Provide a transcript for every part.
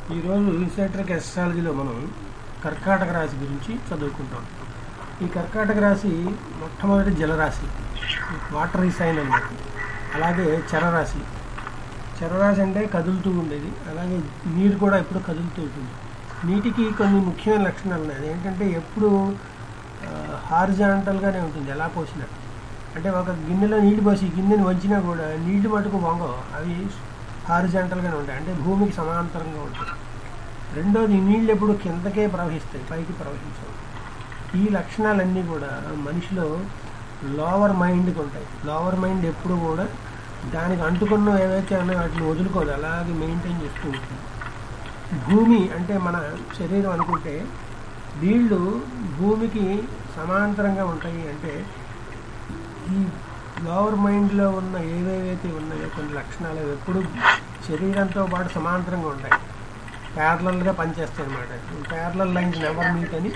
ఈరోజు ఇన్సైట్రిక్ ఎస్ట్రాలజీలో మనం కర్కాటక రాశి గురించి చదువుకుంటాం ఈ కర్కాటక రాశి మొట్టమొదటి జలరాశి వాటర్ సైన్ అన్నమాట అలాగే చరరాశి చరరాశి అంటే కదులుతూ ఉండేది అలాగే నీరు కూడా ఎప్పుడు కదులుతూ ఉంటుంది నీటికి కొన్ని ముఖ్యమైన లక్షణాలు ఉన్నాయి అదేంటంటే ఎప్పుడు హారిజాంటల్గానే ఉంటుంది ఎలా పోసినా అంటే ఒక గిన్నెలో నీళ్లు పోసి గిన్నెని వంచినా కూడా నీళ్లు మటుకు వంగవు అవి హారిజాంటల్గానే ఉంటాయి అంటే భూమికి సమాంతరంగా ఉంటాయి రెండోది నీళ్ళు ఎప్పుడు కిందకే ప్రవహిస్తాయి పైకి ప్రవహించవు ఈ లక్షణాలన్నీ కూడా మనిషిలో లోవర్ మైండ్కి ఉంటాయి లోవర్ మైండ్ ఎప్పుడు కూడా దానికి అంటుకున్న ఏవైతే ఉన్నాయో వాటిని వదులుకోదు అలాగే మెయింటైన్ చేస్తూ ఉంటుంది భూమి అంటే మన శరీరం అనుకుంటే నీళ్లు భూమికి సమాంతరంగా ఉంటాయి అంటే ఈ లోవర్ మైండ్లో ఉన్న ఏవేవైతే ఉన్నాయో కొన్ని లక్షణాలు అవి ఎప్పుడు శరీరంతో పాటు సమాంతరంగా ఉంటాయి ప్యారలల్గా పనిచేస్తాయి అనమాట ప్యారలల్ లైన్స్ నెవర్ మీట్ అని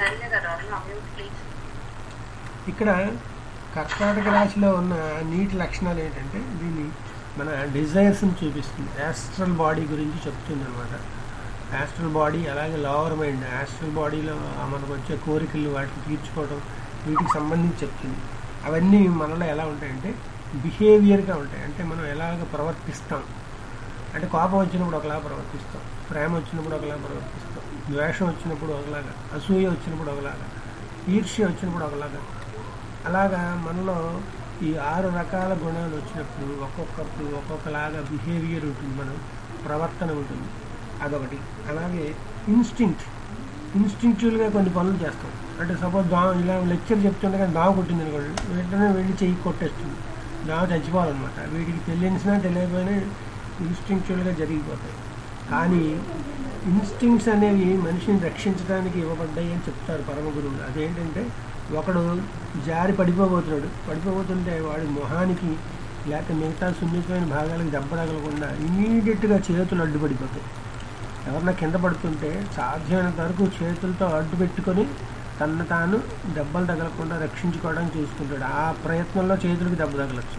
ఇక్కడ కర్కాటక రాశిలో ఉన్న నీటి లక్షణాలు ఏంటంటే దీన్ని మన డిజైర్స్ని చూపిస్తుంది యాస్ట్రల్ బాడీ గురించి చెప్తుంది అనమాట యాస్ట్రల్ బాడీ అలాగే లోవర్ మైండ్ యాస్ట్రల్ బాడీలో మనకు వచ్చే కోరికలు వాటిని తీర్చుకోవడం వీటికి సంబంధించి చెప్తుంది అవన్నీ మనలో ఎలా ఉంటాయంటే బిహేవియర్గా ఉంటాయి అంటే మనం ఎలాగ ప్రవర్తిస్తాం అంటే కోపం వచ్చినప్పుడు ఒకలా ప్రవర్తిస్తాం ప్రేమ వచ్చినప్పుడు ఒకలా ప్రవర్తిస్తాం ద్వేషం వచ్చినప్పుడు ఒకలాగా అసూయ వచ్చినప్పుడు ఒకలాగా ఈర్ష్య వచ్చినప్పుడు ఒకలాగా అలాగా మనలో ఈ ఆరు రకాల గుణాలు వచ్చినప్పుడు ఒక్కొక్కప్పుడు ఒక్కొక్కలాగా బిహేవియర్ ఉంటుంది మనం ప్రవర్తన ఉంటుంది అదొకటి అలాగే ఇన్స్టింక్ట్ ఇన్స్టింక్చువల్గా కొన్ని పనులు చేస్తాం అంటే సపోజ్ దా ఇలా లెక్చర్ చెప్తుండగా దావ కొట్టింది అనుకోండి వెంటనే వెళ్ళి చెయ్యి కొట్టేస్తుంది దావ చచ్చిపోవాలన్నమాట వీటికి తెలియనిసినా తెలియకపోయినా ఇన్స్టింక్చువల్గా జరిగిపోతాయి కానీ ఇన్స్టింక్ట్స్ అనేవి మనిషిని రక్షించడానికి ఇవ్వబడ్డాయి అని చెప్తారు పరమ గురువులు అదేంటంటే ఒకడు జారి పడిపోబోతున్నాడు పడిపోబోతుంటే వాడి మొహానికి లేక మిగతా సున్నితమైన భాగాలకు దెబ్బ తగలకుండా ఇమీడియట్గా చేతులు అడ్డుపడిపోతాయి ఎవరన్నా కింద పడుతుంటే సాధ్యమైనంత వరకు చేతులతో అడ్డు పెట్టుకొని తను తాను దెబ్బలు తగలకుండా రక్షించుకోవడానికి చూసుకుంటాడు ఆ ప్రయత్నంలో చేతులకు దెబ్బ తగలచ్చు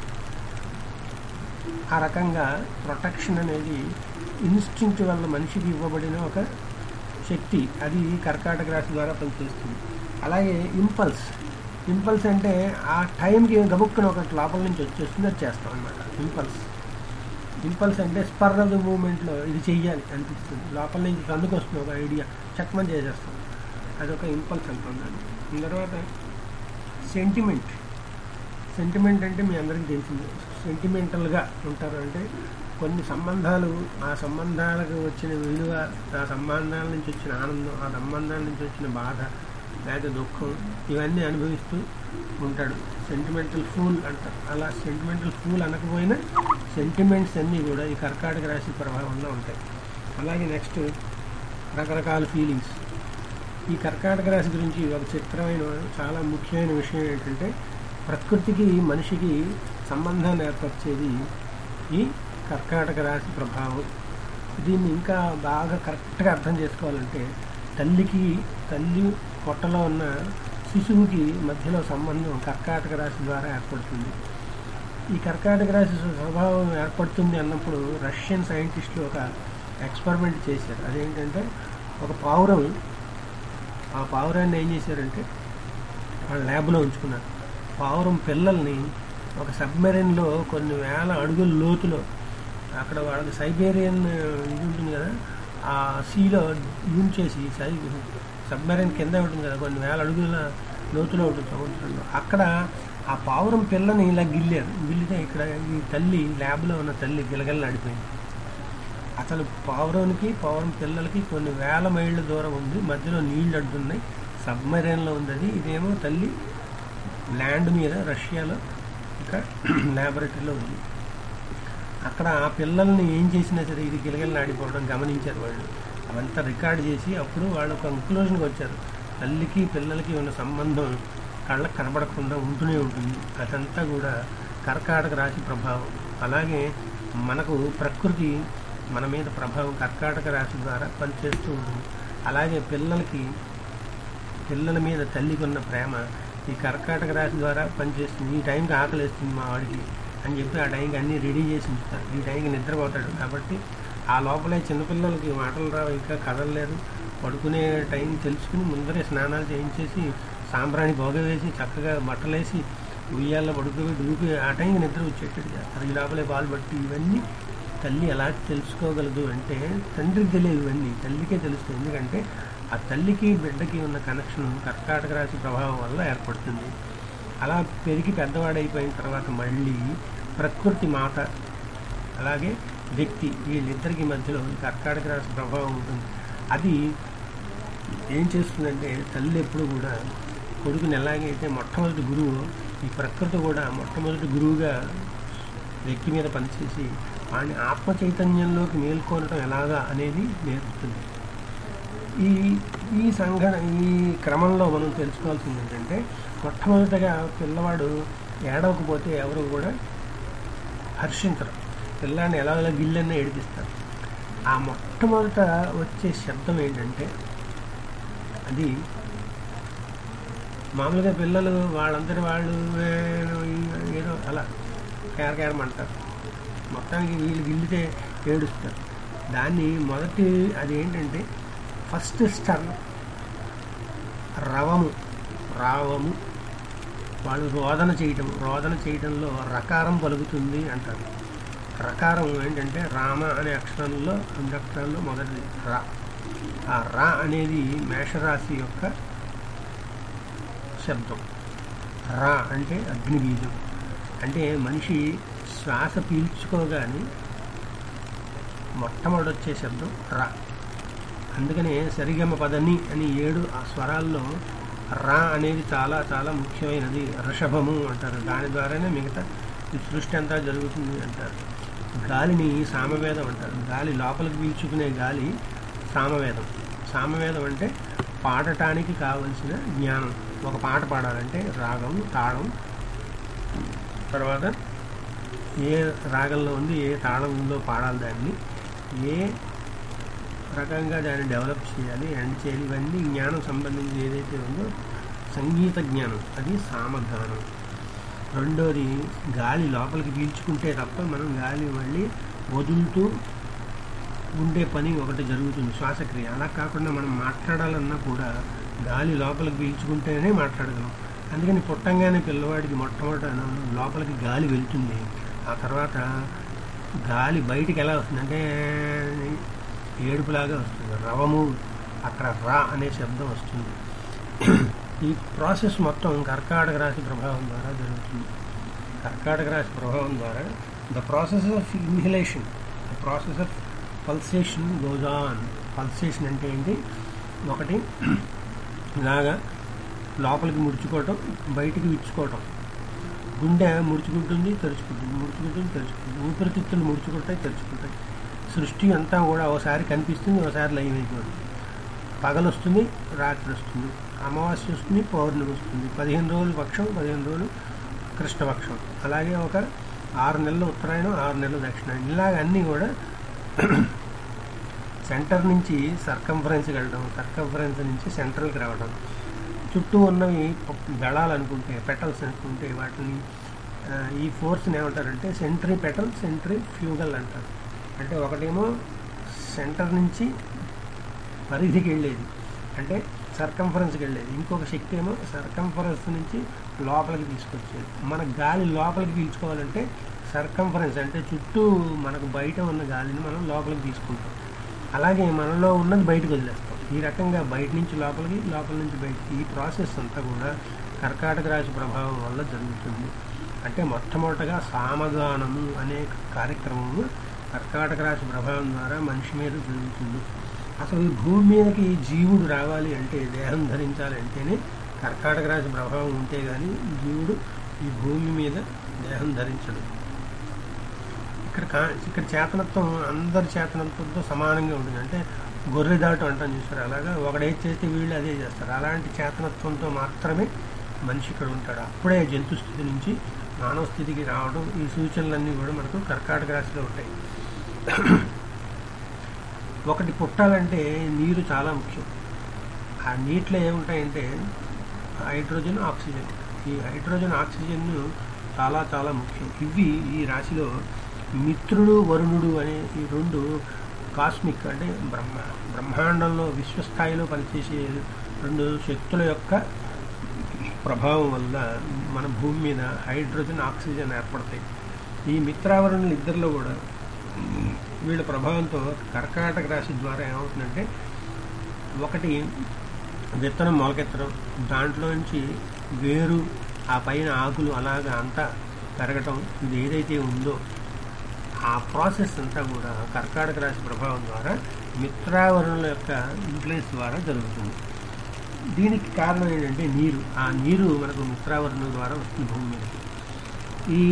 ఆ రకంగా ప్రొటెక్షన్ అనేది ఇన్స్టింక్ట్ వల్ల మనిషికి ఇవ్వబడిన ఒక శక్తి అది కర్కాటక రాశి ద్వారా పనిచేస్తుంది అలాగే ఇంపల్స్ ఇంపల్స్ అంటే ఆ టైంకి గబుక్కున ఒక లోపల నుంచి వచ్చేస్తుంది అది చేస్తాం అనమాట ఇంపల్స్ ఇంపల్స్ అంటే స్పర్ ఆఫ్ ద మూమెంట్లో ఇది చెయ్యాలి అనిపిస్తుంది లోపల నుంచి అందుకు వస్తుంది ఒక ఐడియా చక్మని చేసేస్తాం అదొక ఇంపల్స్ అనుకున్నాను తర్వాత సెంటిమెంట్ సెంటిమెంట్ అంటే మీ అందరికీ తెలిసింది సెంటిమెంటల్గా ఉంటారు అంటే కొన్ని సంబంధాలు ఆ సంబంధాలకు వచ్చిన విలువ ఆ సంబంధాల నుంచి వచ్చిన ఆనందం ఆ సంబంధాల నుంచి వచ్చిన బాధ లేదా దుఃఖం ఇవన్నీ అనుభవిస్తూ ఉంటాడు సెంటిమెంటల్ ఫూల్ అంటారు అలా సెంటిమెంటల్ ఫూల్ అనకపోయినా సెంటిమెంట్స్ అన్నీ కూడా ఈ కర్కాటక రాశి ప్రభావంలో ఉంటాయి అలాగే నెక్స్ట్ రకరకాల ఫీలింగ్స్ ఈ కర్కాటక రాశి గురించి ఒక చిత్రమైన చాలా ముఖ్యమైన విషయం ఏంటంటే ప్రకృతికి మనిషికి సంబంధాన్ని ఏర్పరిచేది ఈ కర్కాటక రాశి ప్రభావం దీన్ని ఇంకా బాగా కరెక్ట్గా అర్థం చేసుకోవాలంటే తల్లికి తల్లి పొట్టలో ఉన్న శిశువుకి మధ్యలో సంబంధం కర్కాటక రాశి ద్వారా ఏర్పడుతుంది ఈ కర్కాటక రాశి స్వభావం ఏర్పడుతుంది అన్నప్పుడు రష్యన్ సైంటిస్టులు ఒక ఎక్స్పెరిమెంట్ చేశారు అదేంటంటే ఒక పావురం ఆ పావురాన్ని ఏం చేశారంటే వాళ్ళ ల్యాబ్లో ఉంచుకున్నారు పావురం పిల్లల్ని ఒక సబ్మెరైన్లో కొన్ని వేల అడుగుల లోతులో అక్కడ వాళ్ళకి సైబేరియన్ ఇది ఉంటుంది కదా ఆ సీలో యూన్ చేసి సై సబ్మెరైన్ కింద ఉంటుంది కదా కొన్ని వేల అడుగుల లోతులో ఉంటుంది సముద్రంలో అక్కడ ఆ పావురం పిల్లని ఇలా గిల్లారు గిల్లితే ఇక్కడ ఈ తల్లి ల్యాబ్లో ఉన్న తల్లి గిలగల్లాడిపోయింది అసలు పావురానికి పావురం పిల్లలకి కొన్ని వేల మైళ్ళ దూరం ఉంది మధ్యలో నీళ్లు అడ్డున్నాయి సబ్మెరైన్లో ఉంది అది ఇదేమో తల్లి ల్యాండ్ మీద రష్యాలో ఇంకా ల్యాబొరేటరీలో ఉంది అక్కడ ఆ పిల్లల్ని ఏం చేసినా సరే ఇది గిలగిలలాడిపోవడం గమనించారు వాళ్ళు అవంతా రికార్డ్ చేసి అప్పుడు వాళ్ళు కంక్లూజన్కి వచ్చారు తల్లికి పిల్లలకి ఉన్న సంబంధం కళ్ళకు కనబడకుండా ఉంటూనే ఉంటుంది అదంతా కూడా కర్కాటక రాశి ప్రభావం అలాగే మనకు ప్రకృతి మన మీద ప్రభావం కర్కాటక రాశి ద్వారా పనిచేస్తూ ఉంటుంది అలాగే పిల్లలకి పిల్లల మీద తల్లికి ఉన్న ప్రేమ ఈ కర్కాటక రాశి ద్వారా పనిచేస్తుంది ఈ టైంకి ఆకలిస్తుంది మా వాడికి అని చెప్పి ఆ టైంకి అన్నీ రెడీ చేసి ఉంచుతారు ఈ టైంకి నిద్రపోతాడు కాబట్టి ఆ లోపలే చిన్నపిల్లలకి మాటలు రావు ఇంకా కదలలేరు పడుకునే టైం తెలుసుకుని ముందరే స్నానాలు చేయించేసి సాంబ్రాణి భోగ వేసి చక్కగా బట్టలేసి ఉయ్యాల్లో పడుకోబెట్టి దూకి ఆ టైంకి నిద్ర వచ్చేటట్టు చేస్తారు ఈ లోపలే పాలు పట్టి ఇవన్నీ తల్లి ఎలా తెలుసుకోగలదు అంటే తండ్రికి తెలియదు ఇవన్నీ తల్లికే తెలుస్తుంది ఎందుకంటే ఆ తల్లికి బిడ్డకి ఉన్న కనెక్షన్ కర్కాటక రాశి ప్రభావం వల్ల ఏర్పడుతుంది అలా పెరిగి పెద్దవాడైపోయిన తర్వాత మళ్ళీ ప్రకృతి మాత అలాగే వ్యక్తి వీళ్ళిద్దరికి మధ్యలో ఈ కర్కాటక రాశి ప్రభావం ఉంటుంది అది ఏం చేస్తుందంటే తల్లి ఎప్పుడు కూడా కొడుకుని ఎలాగైతే మొట్టమొదటి గురువు ఈ ప్రకృతి కూడా మొట్టమొదటి గురువుగా వ్యక్తి మీద పనిచేసి వాడిని ఆత్మ చైతన్యంలోకి మేల్కొనడం ఎలాగా అనేది నేర్పుతుంది ఈ ఈ సంఘటన ఈ క్రమంలో మనం తెలుసుకోవాల్సింది ఏంటంటే మొట్టమొదటగా పిల్లవాడు ఏడవకపోతే ఎవరు కూడా హర్షించరు పిల్లాన్ని ఎలా ఎలా గిల్లన్నా ఏడిపిస్తారు ఆ మొట్టమొదట వచ్చే శబ్దం ఏంటంటే అది మామూలుగా పిల్లలు వాళ్ళందరి వాళ్ళు ఏ- ఏదో అలా కేరకేరమంటారు మొత్తానికి వీళ్ళు గిల్లితే ఏడుస్తారు దాన్ని మొదటి అది ఏంటంటే ఫస్ట్ స్టర్ రవము రావము వాళ్ళు రోదన చేయటం రోదన చేయటంలో రకారం పలుకుతుంది అంటారు రకారం ఏంటంటే రామ అనే అక్షరంలో రెండు అక్షరాల్లో మొదటిది రా ఆ రా అనేది మేషరాశి యొక్క శబ్దం రా అంటే అగ్నిబీజం అంటే మనిషి శ్వాస పీల్చుకోగానే మొట్టమొదటి వచ్చే శబ్దం రా అందుకనే సరిగమ పదని అని ఏడు ఆ స్వరాల్లో రా అనేది చాలా చాలా ముఖ్యమైనది ఋషభము అంటారు దాని ద్వారానే మిగతా ఈ సృష్టి అంతా జరుగుతుంది అంటారు గాలిని సామవేదం అంటారు గాలి లోపలికి పీల్చుకునే గాలి సామవేదం సామవేదం అంటే పాడటానికి కావలసిన జ్ఞానం ఒక పాట పాడాలంటే రాగం తాళం తర్వాత ఏ రాగంలో ఉంది ఏ తాళం ఉందో పాడాలి దాన్ని ఏ రకంగా దాన్ని డెవలప్ చేయాలి ఎండ్ చేయాలి ఇవన్నీ జ్ఞానం సంబంధించి ఏదైతే ఉందో సంగీత జ్ఞానం అది సామగానం రెండోది గాలి లోపలికి పీల్చుకుంటే తప్ప మనం గాలి మళ్ళీ వదులుతూ ఉండే పని ఒకటి జరుగుతుంది శ్వాసక్రియ అలా కాకుండా మనం మాట్లాడాలన్నా కూడా గాలి లోపలికి పీల్చుకుంటేనే మాట్లాడగలం అందుకని పుట్టంగానే పిల్లవాడికి మొట్టమొదట లోపలికి గాలి వెళ్తుంది ఆ తర్వాత గాలి బయటికి ఎలా వస్తుంది అంటే ఏడుపులాగా వస్తుంది రవము అక్కడ రా అనే శబ్దం వస్తుంది ఈ ప్రాసెస్ మొత్తం కర్కాటక రాశి ప్రభావం ద్వారా జరుగుతుంది కర్కాటక రాశి ప్రభావం ద్వారా the process of inhalation the process of pulsation goes on pulsation అంటే ఏంటి ఒకటి ఇలాగా లోపలికి ముడుచుకోవటం బయటికి విచ్చుకోవటం గుండె ముడుచుకుంటుంది తెరుచుకుంటుంది ముడుచుకుంటుంది తెరుచుకుంటుంది ఊపిరితిత్తులు ముడుచుకుంటాయి తెరుచుకుంటాయి సృష్టి అంతా కూడా ఒకసారి కనిపిస్తుంది ఒకసారి లైవ్ అయిపోతుంది పగలు వస్తుంది రాత్రి వస్తుంది అమావాస్య వస్తుంది పౌర్ణమి వస్తుంది పదిహేను రోజులు పక్షం పదిహేను రోజులు కృష్ణపక్షం అలాగే ఒక ఆరు నెలలు ఉత్తరాయణం ఆరు నెలలు దక్షిణాయనం ఇలాగ అన్నీ కూడా సెంటర్ నుంచి సర్కంఫరెన్స్కి వెళ్ళడం సర్కంఫరెన్స్ నుంచి సెంట్రల్కి రావడం చుట్టూ ఉన్నవి దళాలు అనుకుంటే పెటల్స్ అనుకుంటే వాటిని ఆ, ఈ ఫోర్స్ని ఏమంటారంటే సెంట్రీ పెటల్ సెంట్రీ ఫ్యూగల్ అంటారు అంటే ఒకటేమో సెంటర్ నుంచి పరిధికి వెళ్ళేది అంటే సర్కంఫరెన్స్కి వెళ్ళేది ఇంకొక శక్తి ఏమో సర్కంఫరెన్స్ నుంచి లోపలికి తీసుకొచ్చేది మన గాలి లోపలికి పీల్చుకోవాలంటే సర్కంఫరెన్స్ అంటే చుట్టూ మనకు బయట ఉన్న గాలిని మనం లోపలికి తీసుకుంటాం అలాగే మనలో ఉన్నది బయటకు వదిలేస్తాం ఈ రకంగా బయట నుంచి లోపలికి లోపల నుంచి బయటికి ఈ ప్రాసెస్ అంతా కూడా కర్కాటక రాశి ప్రభావం వల్ల జరుగుతుంది అంటే మొట్టమొదటగా సామగానము అనే కార్యక్రమము కర్కాటక రాశి ప్రభావం ద్వారా మనిషి మీద జరుగుతుంది అసలు ఈ భూమి మీదకి జీవుడు రావాలి అంటే దేహం ధరించాలి అంటేనే కర్కాటక రాశి ప్రభావం ఉంటే కానీ జీవుడు ఈ భూమి మీద దేహం ధరించడు ఇక్కడ కా ఇక్కడ చేతనత్వం అందరి చేతనత్వంతో సమానంగా ఉంటుంది అంటే గొర్రె దాటు అంటాం చూస్తారు అలాగా ఒకడేది చేస్తే వీళ్ళు అదే చేస్తారు అలాంటి చేతనత్వంతో మాత్రమే మనిషి ఇక్కడ ఉంటాడు అప్పుడే జంతు స్థితి నుంచి మానవ స్థితికి రావడం ఈ సూచనలన్నీ కూడా మనకు కర్కాటక రాశిలో ఉంటాయి ఒకటి పుట్టాలంటే నీరు చాలా ముఖ్యం ఆ నీటిలో ఏముంటాయంటే హైడ్రోజన్ ఆక్సిజన్ ఈ హైడ్రోజన్ ఆక్సిజన్ చాలా చాలా ముఖ్యం ఇవి ఈ రాశిలో మిత్రుడు వరుణుడు అనే ఈ రెండు కాస్మిక్ అంటే బ్రహ్మ బ్రహ్మాండంలో విశ్వస్థాయిలో పనిచేసే రెండు శక్తుల యొక్క ప్రభావం వల్ల మన భూమి మీద హైడ్రోజన్ ఆక్సిజన్ ఏర్పడతాయి ఈ మిత్రావరణులు ఇద్దరిలో కూడా వీళ్ళ ప్రభావంతో కర్కాటక రాశి ద్వారా ఏమవుతుందంటే ఒకటి విత్తనం మొలకెత్తడం దాంట్లోంచి వేరు ఆ పైన ఆకులు అలాగా అంతా పెరగటం ఇది ఏదైతే ఉందో ఆ ప్రాసెస్ అంతా కూడా కర్కాటక రాశి ప్రభావం ద్వారా మిత్రావరణుల యొక్క ఇన్ఫ్లుయెన్స్ ద్వారా జరుగుతుంది దీనికి కారణం ఏంటంటే నీరు ఆ నీరు మనకు మిత్రావరణం ద్వారా వస్తుంది భూమి మీదకి ఈ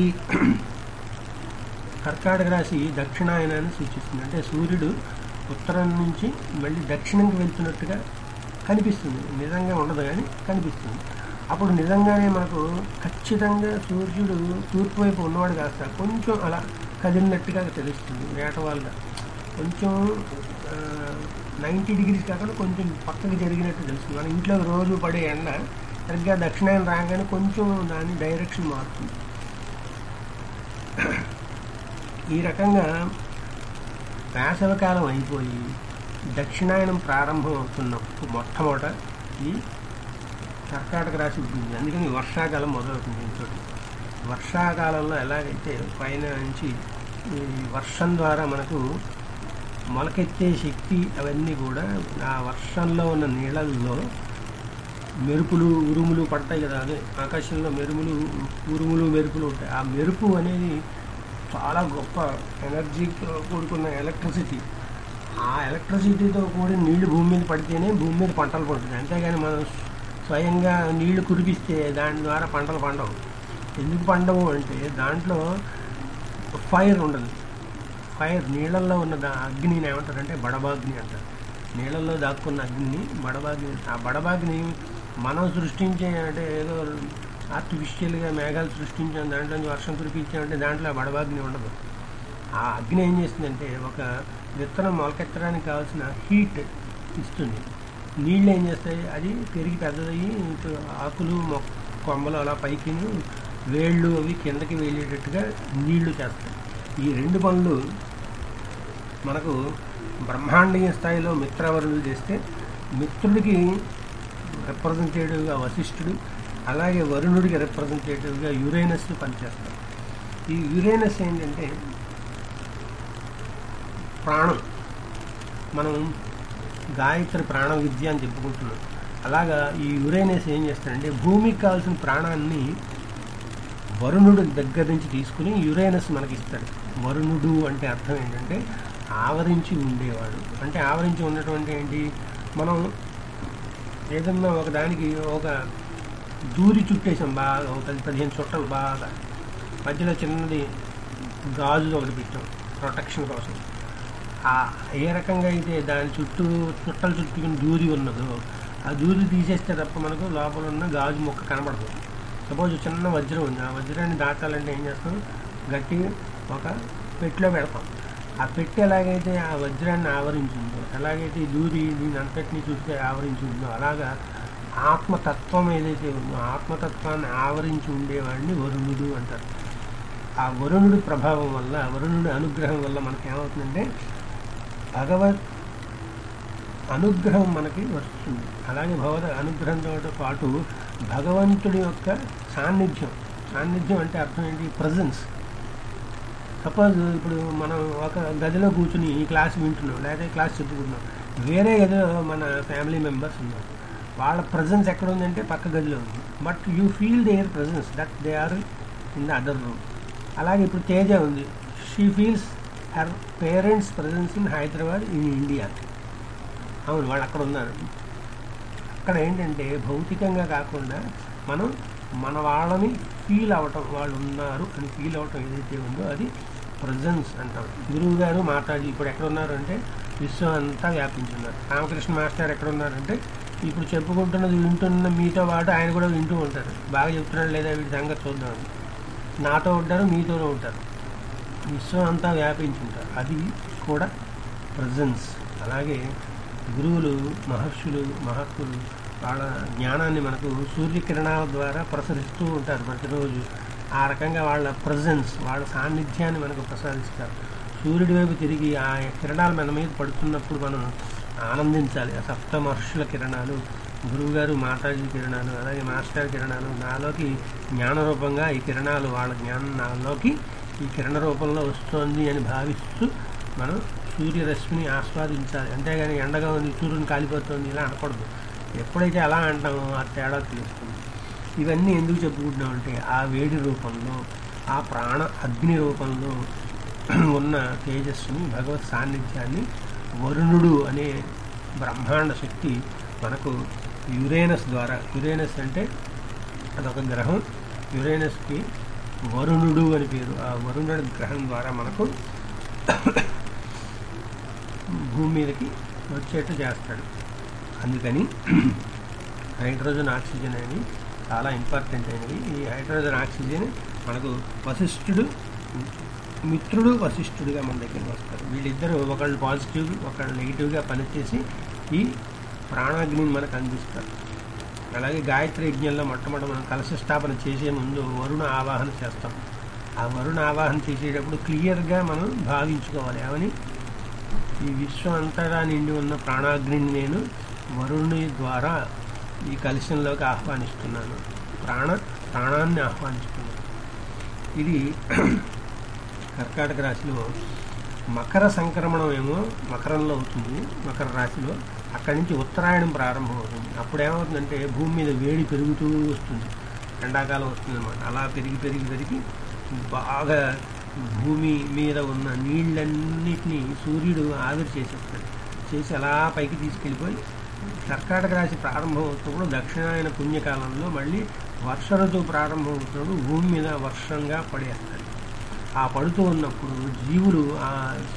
కర్కాటక రాశి దక్షిణాయనాన్ని సూచిస్తుంది అంటే సూర్యుడు ఉత్తరం నుంచి మళ్ళీ దక్షిణంకి వెళ్తున్నట్టుగా కనిపిస్తుంది నిజంగా ఉండదు కానీ కనిపిస్తుంది అప్పుడు నిజంగానే మనకు ఖచ్చితంగా సూర్యుడు తూర్పు వైపు ఉన్నవాడు కాస్త కొంచెం అలా కదిలినట్టుగా తెలుస్తుంది వేటవాళ్ళగా కొంచెం నైంటీ డిగ్రీస్ కాకుండా కొంచెం పక్కకి జరిగినట్టు తెలుస్తుంది మన ఇంట్లో రోజు పడే ఎండ సరిగ్గా దక్షిణాయనం రాగానే కొంచెం దాని డైరెక్షన్ మారుతుంది ఈ రకంగా వేసవికాలం అయిపోయి దక్షిణాయనం ప్రారంభం అవుతున్నప్పుడు మొట్టమొదట ఈ కర్కాటక రాశి ఉంటుంది అందుకని వర్షాకాలం మొదలవుతుంది ఇంకోటి వర్షాకాలంలో ఎలాగైతే పైన నుంచి ఈ వర్షం ద్వారా మనకు మొలకెత్తే శక్తి అవన్నీ కూడా ఆ వర్షంలో ఉన్న నీళ్ళల్లో మెరుపులు ఉరుములు పడతాయి కదా అదే ఆకాశంలో మెరుపులు ఉరుములు మెరుపులు ఉంటాయి ఆ మెరుపు అనేది చాలా గొప్ప ఎనర్జీతో కూడుకున్న ఎలక్ట్రిసిటీ ఆ ఎలక్ట్రిసిటీతో కూడి నీళ్లు భూమి మీద పడితేనే భూమి మీద పంటలు పండుతాయి అంతేగాని మనం స్వయంగా నీళ్లు కురిపిస్తే దాని ద్వారా పంటలు పండవు ఎందుకు పండవు అంటే దాంట్లో ఫైర్ ఉండదు ఫైర్ నీళ్ళల్లో ఉన్న దా అగ్నిని ఏమంటారంటే బడబాగ్ని అంటారు నీళ్ళల్లో దాక్కున్న అగ్నిని బడబాగ్ని ఆ బడబాగ్ని మనం సృష్టించే అంటే ఏదో ఆర్టిఫిషియల్గా మేఘాలు సృష్టించాం దాంట్లో నుంచి వర్షం కురిపించామంటే దాంట్లో ఆ బడబాగ్ని ఉండదు ఆ అగ్ని ఏం చేస్తుందంటే ఒక విత్తనం మొలకెత్తడానికి కావాల్సిన హీట్ ఇస్తుంది నీళ్ళు ఏం చేస్తాయి అది పెరిగి పెద్దదయ్యి ఇటు ఆకులు మొక్క కొమ్మలు అలా పైకి వేళ్ళు అవి కిందకి వెళ్ళేటట్టుగా నీళ్లు చేస్తాయి ఈ రెండు పనులు మనకు బ్రహ్మాండీయ స్థాయిలో మిత్రవరులు చేస్తే మిత్రుడికి రిప్రజెంటేటివ్గా వశిష్ఠుడు అలాగే వరుణుడికి రిప్రజెంటేటివ్గా యురేనస్ పనిచేస్తారు ఈ యురేనస్ ఏంటంటే ప్రాణం మనం గాయత్రి ప్రాణ విద్య అని చెప్పుకుంటున్నాం అలాగా ఈ యురేనస్ ఏం చేస్తాడంటే భూమికి కావాల్సిన ప్రాణాన్ని వరుణుడు దగ్గర నుంచి తీసుకుని యురేనస్ మనకి ఇస్తాడు వరుణుడు అంటే అర్థం ఏంటంటే ఆవరించి ఉండేవాడు అంటే ఆవరించి ఉండటం అంటే ఏంటి మనం ఏదన్నా ఒక దానికి ఒక దూరి చుట్టేసాం బాగా ఒక పది పదిహేను చుట్టలు బాగా మధ్యలో చిన్నది గాజు ఒకటి పెట్టాం ప్రొటెక్షన్ కోసం ఆ ఏ రకంగా అయితే దాని చుట్టూ చుట్టలు చుట్టుకుని దూరి ఉన్నదో ఆ దూరి తీసేస్తే తప్ప మనకు లోపల ఉన్న గాజు మొక్క కనబడదు సపోజ్ చిన్న వజ్రం ఉంది ఆ వజ్రాన్ని దాటాలంటే ఏం చేస్తాం గట్టి ఒక పెట్టిలో పెడతాం ఆ పెట్టి ఎలాగైతే ఆ వజ్రాన్ని ఆవరించిందో ఎలాగైతే ఈ దూరి దీని అంతటినీ చూస్తే ఆవరించి ఉందో అలాగా ఆత్మతత్వం ఏదైతే ఉందో ఆత్మతత్వాన్ని ఆవరించి ఉండేవాడిని వరుణుడు అంటారు ఆ వరుణుడి ప్రభావం వల్ల వరుణుడి అనుగ్రహం వల్ల మనకి ఏమవుతుందంటే భగవత్ అనుగ్రహం మనకి వస్తుంది అలాగే భగవత్ అనుగ్రహంతో పాటు భగవంతుడి యొక్క సాన్నిధ్యం సాన్నిధ్యం అంటే అర్థం ఏంటి ప్రజెన్స్ సపోజ్ ఇప్పుడు మనం ఒక గదిలో కూర్చుని ఈ క్లాస్ వింటున్నాం లేదా క్లాస్ చెప్పుకుంటున్నాం వేరే గదిలో మన ఫ్యామిలీ మెంబర్స్ ఉన్నారు వాళ్ళ ప్రజెన్స్ ఎక్కడ ఉందంటే పక్క గదిలో ఉంది but you feel their presence that they are in the other room అలాగే ఇప్పుడు తేజ ఉంది she feels her parents presence in Hyderabad in India అవును వాళ్ళు అక్కడ ఉన్నారు అక్కడ ఏంటంటే భౌతికంగా కాకుండా మనం మన వాళ్ళని ఫీల్ అవ్వటం వాళ్ళు ఉన్నారు అని ఫీల్ అవ్వటం ఏదైతే ఉందో అది ప్రజెన్స్ అంటాం గురువు గారు మాతాజీ ఇప్పుడు ఎక్కడ ఉన్నారు అంటే విశ్వం అంతా వ్యాపించున్నారు రామకృష్ణ మాస్టర్ ఎక్కడ ఉన్నారంటే ఇప్పుడు చెప్పుకుంటున్నది వింటున్న మీతో పాటు ఆయన కూడా వింటూ ఉంటారు బాగా చెప్తున్నాడు లేదా వీటి సంగతి చూద్దామని నాతో ఉంటారు మీతోనే ఉంటారు విశ్వం అంతా వ్యాపించుంటారు అది కూడా ప్రజెన్స్ అలాగే గురువులు మహర్షులు మహాత్ములు వాళ్ళ జ్ఞానాన్ని మనకు సూర్యకిరణాల ద్వారా ప్రసరిస్తూ ఉంటారు ప్రతిరోజు ఆ రకంగా వాళ్ళ ప్రజెన్స్ వాళ్ళ సాన్నిధ్యాన్ని మనకు ప్రసాదిస్తారు సూర్యుడి వైపు తిరిగి ఆ కిరణాలు మన మీద పడుతున్నప్పుడు మనం ఆనందించాలి ఆ సప్త మహర్షుల కిరణాలు గురువుగారు మాతాజీ కిరణాలు అలాగే మాస్టర్ కిరణాలు నాలోకి జ్ఞాన రూపంగా ఈ కిరణాలు వాళ్ళ జ్ఞానం నాలోకి ఈ కిరణ రూపంలో వస్తోంది అని భావిస్తూ మనం సూర్యరశ్మిని ఆస్వాదించాలి అంతేగాని ఎండగా ఉంది సూర్యుని కాలిపోతుంది ఇలా అనకూడదు ఎప్పుడైతే అలా అంటామో ఆ తేడా తెలుస్తుంది ఇవన్నీ ఎందుకు చెప్పుకుంటున్నామంటే ఆ వేడి రూపంలో ఆ ప్రాణ అగ్ని రూపంలో ఉన్న తేజస్సుని భగవత్ సాన్నిధ్యాన్ని వరుణుడు అనే బ్రహ్మాండ శక్తి మనకు యురేనస్ ద్వారా యురేనస్ అంటే అదొక గ్రహం యురేనస్కి వరుణుడు అని పేరు ఆ వరుణుడి గ్రహం ద్వారా మనకు భూమి మీదకి వచ్చేట్టు చేస్తాడు అందుకని హైడ్రోజన్ ఆక్సిజన్ అనేది చాలా ఇంపార్టెంట్ అయినవి ఈ హైడ్రోజన్ ఆక్సిజన్ మనకు వశిష్ఠుడు మిత్రుడు వశిష్ఠుడిగా మన దగ్గరికి వస్తారు వీళ్ళిద్దరూ ఒకళ్ళు పాజిటివ్ ఒకళ్ళు నెగిటివ్గా పనిచేసి ఈ ప్రాణాగ్నిని మనకు అందిస్తారు అలాగే గాయత్రి యజ్ఞంలో మొట్టమొదటి మనం కలశ స్థాపన చేసే ముందు వరుణ ఆవాహన చేస్తాం ఆ వరుణ ఆవాహన చేసేటప్పుడు క్లియర్గా మనం భావించుకోవాలి ఏమని ఈ విశ్వం అంతటా నిండి ఉన్న ప్రాణాగ్నిని నేను వరుణుని ద్వారా ఈ కలశంలోకి ఆహ్వానిస్తున్నాను ప్రాణ ప్రాణాన్ని ఆహ్వానిస్తున్నాను ఇది కర్కాటక రాశిలో మకర సంక్రమణం ఏమో మకరంలో అవుతుంది మకర రాశిలో అక్కడి నుంచి ఉత్తరాయణం ప్రారంభమవుతుంది అప్పుడు ఏమవుతుందంటే భూమి మీద వేడి పెరుగుతూ వస్తుంది ఎండాకాలం వస్తుంది అనమాట అలా పెరిగి పెరిగి పెరిగి బాగా భూమి మీద ఉన్న నీళ్ళన్నిటినీ సూర్యుడు ఆవిరి చేసేస్తాడు చేసి అలా పైకి తీసుకెళ్ళిపోయి కర్కాటక రాశి ప్రారంభం అవుతున్నప్పుడు దక్షిణాయన పుణ్యకాలంలో మళ్ళీ వర్ష ఋతువు ప్రారంభం అవుతున్నప్పుడు భూమి మీద వర్షంగా పడేస్తాడు ఆ పడుతూ ఉన్నప్పుడు జీవులు ఆ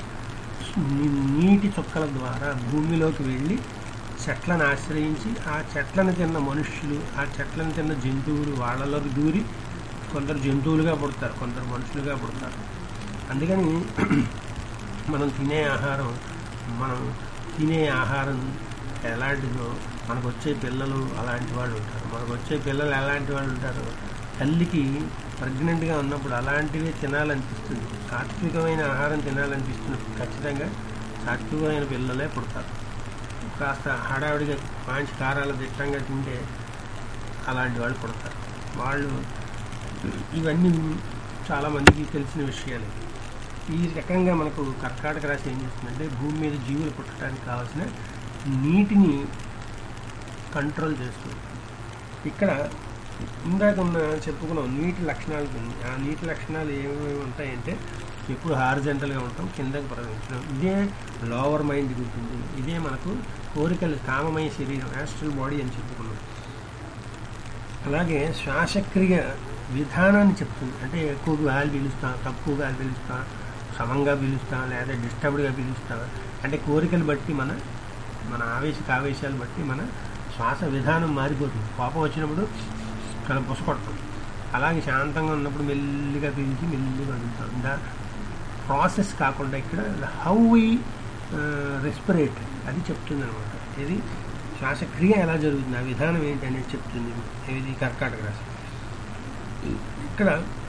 నీటి చుక్కల ద్వారా భూమిలోకి వెళ్ళి చెట్లను ఆశ్రయించి ఆ చెట్లను తిన్న మనుష్యులు ఆ చెట్లను తిన్న జంతువులు వాళ్ళలోకి దూరి కొందరు జంతువులుగా పుడతారు కొందరు మనుషులుగా పుడతారు అందుకని మనం తినే ఆహారం మనం తినే ఆహారం ఎలాంటిదో మనకు వచ్చే పిల్లలు అలాంటి వాళ్ళు ఉంటారు మనకు వచ్చే పిల్లలు ఎలాంటి వాళ్ళు ఉంటారు తల్లికి ప్రెగ్నెంట్గా ఉన్నప్పుడు అలాంటివే తినాలనిపిస్తుంది సాత్వికమైన ఆహారం తినాలనిపిస్తుంది ఖచ్చితంగా సాత్వికమైన పిల్లలే పుడతారు కాస్త హడావిడిగా మంచి కారాలు దిట్టంగా తింటే అలాంటి వాళ్ళు పుడతారు వాళ్ళు ఇవన్నీ చాలామందికి తెలిసిన విషయాలు ఈ రకంగా మనకు కర్కాటక రాశి ఏం చేస్తుందంటే భూమి మీద జీవులు పుట్టడానికి కావాల్సిన నీటిని కంట్రోల్ చేస్తుంది ఇక్కడ ఇందాక ఉన్న చెప్పుకున్నాం నీటి లక్షణాలు కొన్ని ఆ నీటి లక్షణాలు ఏమేమి ఉంటాయంటే ఎప్పుడు హారిజెంటల్గా ఉంటాం కిందకి ప్రవహించడం ఇదే లోవర్ మైండ్ ఉంటుంది ఇదే మనకు కోరికలు కామమయ శరీరం యాస్ట్రల్ బాడీ అని చెప్పుకున్నాం అలాగే శ్వాసక్రియ విధానాన్ని చెప్తుంది అంటే ఎక్కువ గాలి పీలుస్తాం తక్కువ గాలి పీలుస్తాం సమంగా పీలుస్తాం లేదా డిస్టర్బ్డ్గా పీలుస్తాం అంటే కోరికలు బట్టి మన మన ఆవేశిక ఆవేశాలు బట్టి మన శ్వాస విధానం మారిపోతుంది కోపం వచ్చినప్పుడు కల పుసకొడతాం అలాగే శాంతంగా ఉన్నప్పుడు మెల్లిగా పీల్చి మెల్లిగా వదులుతాం దా ప్రాసెస్ కాకుండా ఇక్కడ హౌ వి రెస్పిరేట్ అది చెప్తుంది అనమాట ఇది శ్వాసక్రియ ఎలా జరుగుతుంది ఆ విధానం ఏంటి అనేది చెప్తుంది ఇది కర్కాటక రాశి ఇక్కడ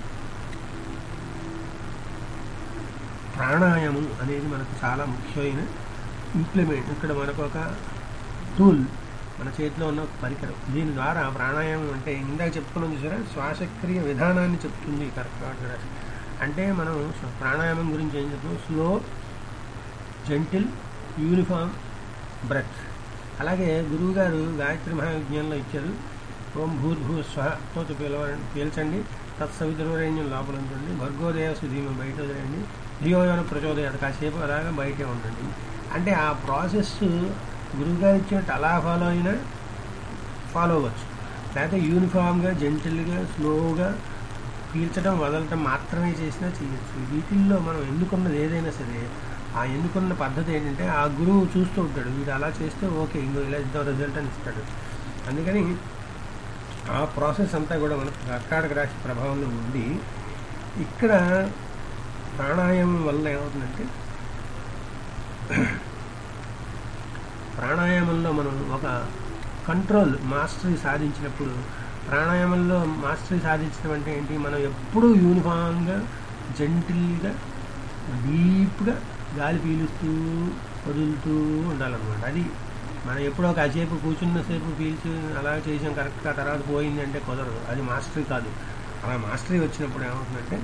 ప్రాణాయామం అనేది మనకు చాలా ముఖ్యమైన ఇంప్లిమెంట్ ఇక్కడ మనకు ఒక టూల్ మన చేతిలో ఉన్న ఒక పరికరం దీని ద్వారా ప్రాణాయామం అంటే ఇందాక చెప్పుకున్నాం చూసారా శ్వాసక్రియ విధానాన్ని చెప్తుంది కర్కాటక రాశి అంటే మనం ప్రాణాయామం గురించి ఏం చెప్తున్నాం స్లో జెంటిల్ యూనిఫామ్ బ్రెత్ అలాగే గురువుగారు గాయత్రి మహావిజ్ఞానంలో ఇచ్చారు ఓం భూర్భూ స్వహతో పిలవండి పీల్చండి తత్సవితుర్వరేణ్యం లోపల ఉంచండి భర్గోదయ సుధీమ బయట వదిలేయండి ధియోయోన ప్రచోదయాలు కాసేపు అలాగా బయటే ఉండండి అంటే ఆ ప్రాసెస్ గురువుగారు ఇచ్చినట్టు అలా ఫాలో అయినా ఫాలో అవ్వచ్చు లేకపోతే యూనిఫామ్గా జెంటిల్గా స్లోగా పీల్చడం వదలటం మాత్రమే చేసినా చేయొచ్చు వీటిల్లో మనం ఎన్నుకున్నది ఏదైనా సరే ఆ ఎన్నుకున్న పద్ధతి ఏంటంటే ఆ గురువు చూస్తూ ఉంటాడు వీడు అలా చేస్తే ఓకే ఇంకో ఇలా ఇద్దాం రిజల్ట్ అని ఇస్తాడు అందుకని ఆ ప్రాసెస్ అంతా కూడా మనకు కర్కాటక రాశి ప్రభావంలో ఉండి ఇక్కడ ప్రాణాయామం వల్ల ఏమవుతుందంటే ప్రాణాయామంలో మనం ఒక కంట్రోల్ మాస్టరీ సాధించినప్పుడు ప్రాణాయామంలో మాస్టరీ సాధించడం అంటే ఏంటి మనం ఎప్పుడూ యూనిఫామ్గా జెంటిల్గా డీప్గా గాలి పీలుస్తూ వదులుతూ ఉండాలన్నమాట అది మనం ఎప్పుడో కాసేపు కూర్చున్నసేపు పీల్చి అలా చేసాం కరెక్ట్గా తర్వాత పోయింది అంటే కుదరదు అది మాస్టరీ కాదు అలా మాస్టరీ వచ్చినప్పుడు ఏమవుతుందంటే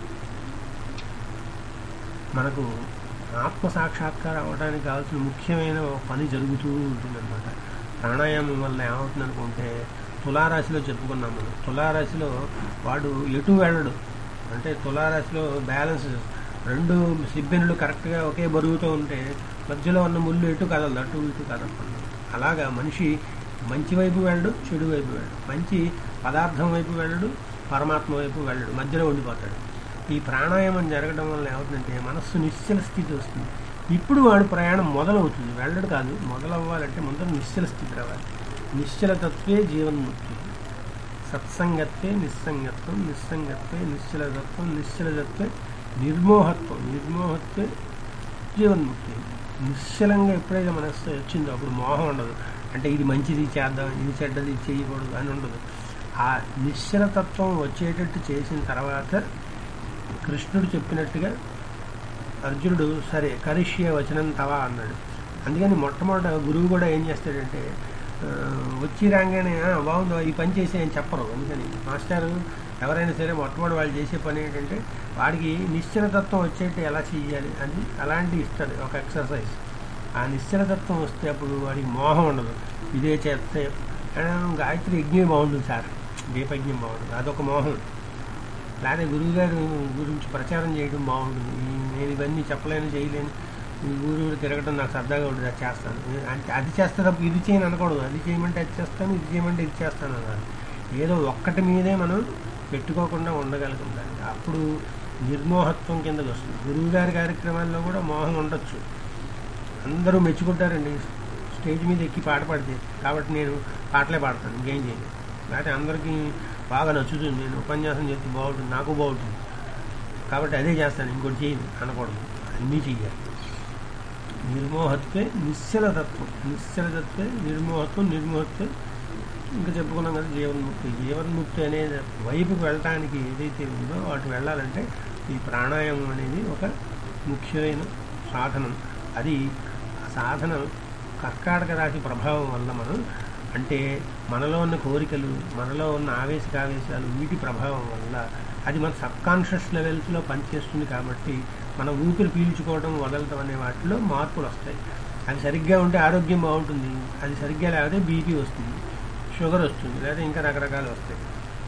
మనకు ఆత్మ సాక్షాత్కారం అవ్వడానికి కావాల్సిన ముఖ్యమైన ఒక పని జరుగుతూ ఉంటుందన్నమాట ప్రాణాయామం వల్ల ఏమవుతుంది అనుకుంటే తులారాశిలో చెప్పుకున్నాం మనం తులారాశిలో వాడు ఎటు వెళ్ళడు అంటే తులారాశిలో బ్యాలెన్స్ రెండు సిబ్బెనులు కరెక్ట్గా ఒకే బరువుతో ఉంటే మధ్యలో ఉన్న ముళ్ళు ఎటు కదలదు అటు ఇటు కదలకుండా అలాగా మనిషి మంచి వైపు వెళ్ళడు చెడు వైపు వెళ్ళడు మంచి పదార్థం వైపు వెళ్ళడు పరమాత్మ వైపు వెళ్ళడు మధ్యలో ఉండిపోతాడు ఈ ప్రాణాయామం జరగడం వల్ల ఏమవుతుందంటే మనస్సు నిశ్చల స్థితి వస్తుంది ఇప్పుడు వాడు ప్రయాణం మొదలవుతుంది వెళ్ళడు కాదు మొదలవ్వాలంటే ముందర నిశ్చల స్థితి రావాలి నిశ్చలతత్వే జీవన్ముక్తి సత్సంగత్వే నిస్సంగత్వం నిస్సంగత్వే నిశ్చలతత్వం నిశ్చలతత్వే నిర్మోహత్వం నిర్మోహత్వే జీవన్ముక్తి నిశ్చలంగా ఎప్పుడైతే మనస్సు వచ్చిందో అప్పుడు మోహం ఉండదు అంటే ఇది మంచిది చేద్దాం ఇది చెడ్డది ఇది చేయకూడదు అని ఉండదు ఆ నిశ్చలతత్వం వచ్చేటట్టు చేసిన తర్వాత కృష్ణుడు చెప్పినట్టుగా అర్జునుడు సరే కరిష్య వచనం తవా అన్నాడు అందుకని మొట్టమొదట గురువు కూడా ఏం చేస్తాడంటే ఆ, వచ్చి రాగానే "ఆ, బాగుందో ఈ పని చేసి అని చెప్పరు అందుకని మాస్టారు ఎవరైనా సరే మొట్టమొదటి వాళ్ళు చేసే పని ఏంటంటే వాడికి నిశ్చలతత్వం వచ్చేట్టు ఎలా చేయాలి అని అలాంటి ఇస్తాడు ఒక ఎక్సర్సైజ్ ఆ నిశ్చలతత్వం వస్తే అప్పుడు వాడికి మోహం ఉండదు ఇదే చేస్తే "ఆ, గాయత్రి యజ్ఞం బాగుంటుంది సార్ దీపయజ్ఞం బాగుంటుంది అదొక మోహం లేకపోతే గురువుగారు గురించి ప్రచారం చేయడం బాగుంటుంది ఈ- నేను ఇవన్నీ చెప్పలేను చేయలేను ఈ ఊరు ఊరు తిరగడం నాకు సరదాగా ఉంటుంది అది చేస్తాను అంటే అది చేస్తే తప్ప ఇది చేయను అనకూడదు అది చేయమంటే అది చేస్తాను ఇది చేయమంటే ఇది చేస్తాను అన్నారు ఏదో ఒక్కటి మీదే మనం పెట్టుకోకుండా ఉండగలుగుతాం అప్పుడు నిర్మోహత్వం కిందకి వస్తుంది గురువు గారి కార్యక్రమాల్లో కూడా మోహం ఉండొచ్చు అందరూ మెచ్చుకుంటారండి స్టేజ్ మీద ఎక్కి పాట పాడితే కాబట్టి నేను పాటలే పాడతాను ఇంకేం చేయను లేకపోతే అందరికీ బాగా నచ్చుతుంది నేను ఉపన్యాసం చేస్తే బాగుంటుంది నాకు బాగుంటుంది కాబట్టి అదే చేస్తాను ఇంకోటి చేయను అనకూడదు అన్నీ చెయ్యాలి నిర్మోహత్వే నిశ్చలతత్వం నిశ్చలతత్వే నిర్మోహత్వం నిర్మోహత్వే ఇంకా చెప్పుకున్నాం కదా జీవన్ముక్తి జీవన్ముక్తి అనే వైపుకి వెళ్ళటానికి ఏదైతే ఉందో వాటి వెళ్ళాలంటే ఈ ప్రాణాయామం అనేది ఒక ముఖ్యమైన సాధనం అది ఆ సాధన కర్కాటక రాశి ప్రభావం వల్ల మనం అంటే మనలో ఉన్న కోరికలు మనలో ఉన్న ఆవేశకావేశాలు వీటి ప్రభావం వల్ల అది మన సబ్కాన్షియస్ లెవెల్స్లో పనిచేస్తుంది కాబట్టి మన ఊపిరి పీల్చుకోవడం వదలటం అనే వాటిలో మార్పులు వస్తాయి అది సరిగ్గా ఉంటే ఆరోగ్యం బాగుంటుంది అది సరిగ్గా లేకపోతే బీపీ వస్తుంది షుగర్ వస్తుంది లేదా ఇంకా రకరకాలు వస్తాయి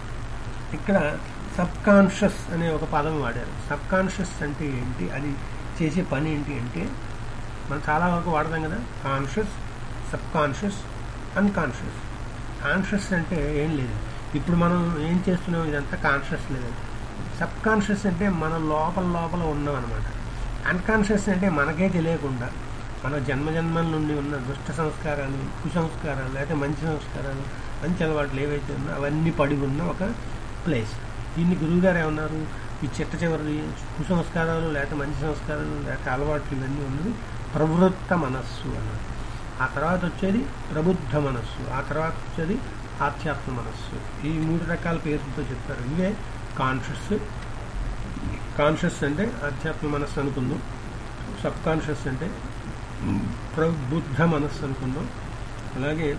ఇక్కడ సబ్ కాన్షియస్ అనే ఒక పదం వాడారు సబ్ కాన్షియస్ అంటే ఏంటి అది చేసే పని ఏంటి అంటే మనం చాలా వరకు వాడతాం కదా conscious subconscious unconscious conscious అంటే ఏం లేదు ఇప్పుడు మనం ఏం చేస్తున్నాం ఇదంతా కాన్షియస్ లేదండి సబ్ కాన్షియస్ అంటే మన లోపల లోపల ఉన్నాం అనమాట అన్కాన్షియస్ అంటే మనకే తెలియకుండా మన జన్మజన్మల నుండి ఉన్న దుష్ట సంస్కారాలు కుసంస్కారాలు లేకపోతే మంచి సంస్కారాలు మంచి అలవాట్లు ఏవైతే ఉన్నా అవన్నీ పడి ఉన్న ఒక ప్లేస్ దీన్ని గురువుగారు ఏమన్నారు ఈ చిట్ట చివరిది కుసంస్కారాలు లేకపోతే మంచి సంస్కారాలు లేకపోతే అలవాట్లు ఇవన్నీ ఉన్నది ప్రవృత్త మనస్సు అన్నారు ఆ తర్వాత వచ్చేది ప్రబుద్ధ మనస్సు ఆ తర్వాత వచ్చేది ఆధ్యాత్మ మనస్సు ఈ మూడు రకాల పేర్లతో చెప్తారు ఇవే కాన్షియస్ కాన్షియస్ అంటే ఆధ్యాత్మ మనస్సు అనుకుందాం సబ్ కాన్షియస్ అంటే ప్రబుద్ధ మనస్సు అనుకుందాం అలాగే